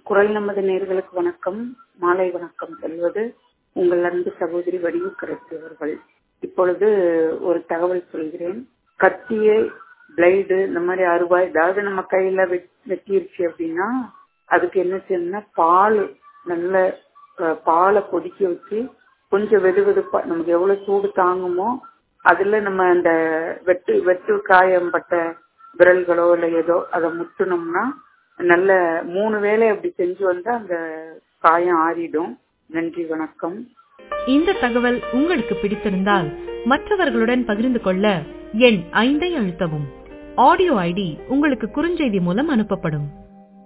குரல் நமது நேர்களுக்கு வணக்கம் மாலை வணக்கம் சொல்வது உங்கள் அன்பு சகோதரி வடிவு கரசி அவர்கள் இப்பொழுது ஒரு தகவல் சொல்கிறேன் கத்தியை பிளைடு இந்த மாதிரி அருவாய் ஏதாவது நம்ம கையில வெட்டிருச்சு அப்படின்னா அதுக்கு என்ன செய்யணும்னா பால் நல்ல அஹ், பாலை கொதிக்க வச்சு கொஞ்சம் வெது வெதுப்பா நமக்கு எவ்வளவு சூடு தாங்குமோ அதுல நம்ம அந்த வெட்டு வெட்டு காயம்பட்ட விரல்களோ இல்லை ஏதோ அதை முட்டுனோம்னா நல்ல மூணு வேளை அப்படி செஞ்சு வந்தா அந்த காயம் ஆறிடும் நன்றி வணக்கம் இந்த தகவல் உங்களுக்கு பிடித்திருந்தால் மற்றவர்களுடன் பகிர்ந்து கொள்ள எண் ஐந்தை அழுத்தவும் ஆடியோ ஐடி உங்களுக்கு குறுஞ்செய்தி மூலம் அனுப்பப்படும்